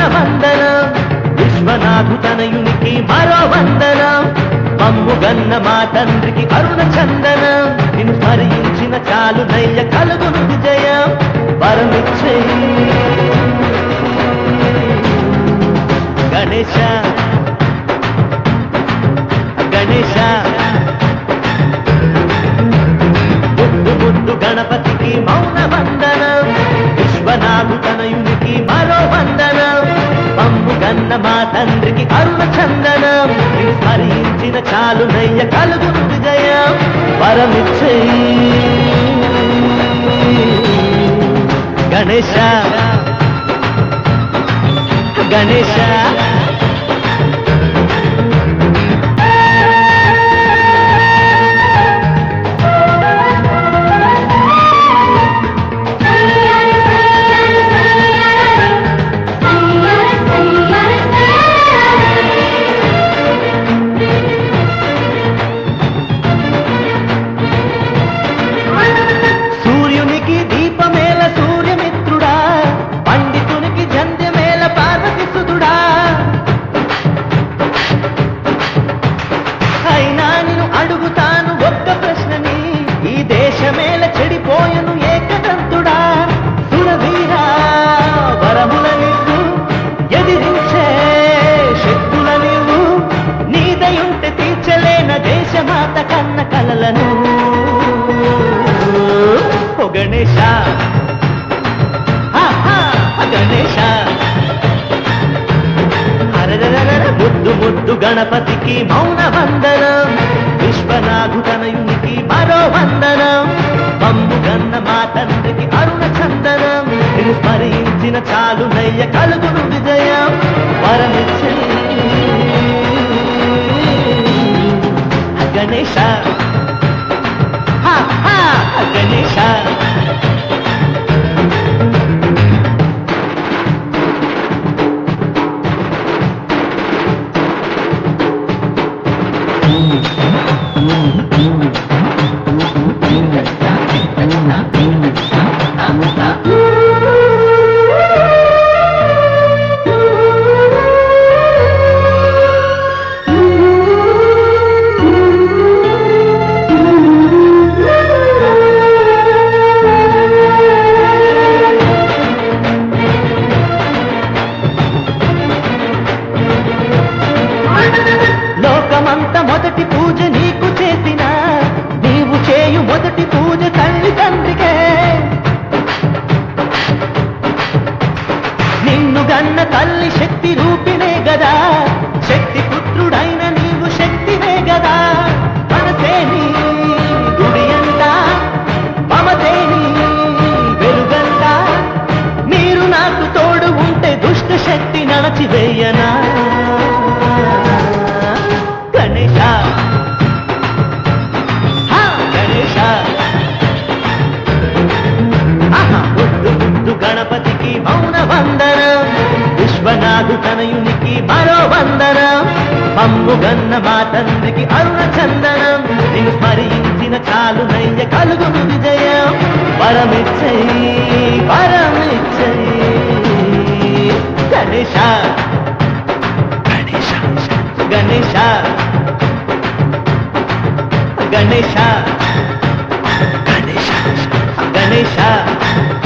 వందనం విశ్వనాథు తనయునికి మరో వందనం మమ్ము గన్న మా తండ్రికి అరుణ చందనం నిన్ను స్మరించిన చాలు నయ్య కలుగును విజయం వరమిచ్చేయి గణేశ గణేశ ముద్దు ముద్దు గణపతికి మౌన వందనం విశ్వనాథు తనయునికి మరో వందనం మమ్ము గన్న మా తండ్రికి అరుణ చందనం నిన్ను స్మరించిన చాలు నయ్య కలుగును విజయం వరమిచ్చేయి గణేశ గణేశ సూర్యునికి దీపమేల సూర్యమిత్రుడా పండితునికి జంధ్యమేల పార్వతి సుతుడా అయినా నేను అడుగుతాను ఒక్క ప్రశ్నని ఈ దేశమేల చెడిపోయను ఏకదంతుడా సురవీరా వరముల నీవు ఎదిరించే శక్తుల నీవు నీదయుంటే తీర్చలేన దేశమాత కన్న కలలను ఓ గణేశ హా, హా, గణేశ అరరరరర ముద్దు ముద్దు గణపతికి మౌన వందనం విశ్వనాథు తనయునికి మరో వందనం మమ్ము గన్న మా తండ్రికి అరుణ చందనం నిన్ను స్మరించిన చాలు నయ్య కలుగును విజయం వరమిచ్చే గణేశ హా, హా, గణేశ లోకమంత మొదటి పూజ నీకు చేసిన నీవు చేయు మొదటి పూజ తల్లి తండ్రికే నిన్ను గన్న తల్లి శక్తి రూపినే గదా శక్తి పుత్రుడైన నీవు శక్తినే గదా మనసే నీ గుడి అంట మమతే నీ వెలుగంట మీరు నాకు తోడు ఉంటే దుష్ట శక్తి నడచివేయనా గణేశ హా, గణేశ ఆహా, ముద్దు ముద్దు గణపతికి మౌన వందనం విశ్వనాథు తనయునికి మరో వందనం మమ్ము గన్న మా తండ్రికి అరుణ చందనం నిన్ను స్మరించిన చాలు నయ్య కలుగును విజయం వరమిచ్చయి వరమిచ్చయి గణేశ గణేశ గణేశ గణేశ గణేశ గణేశ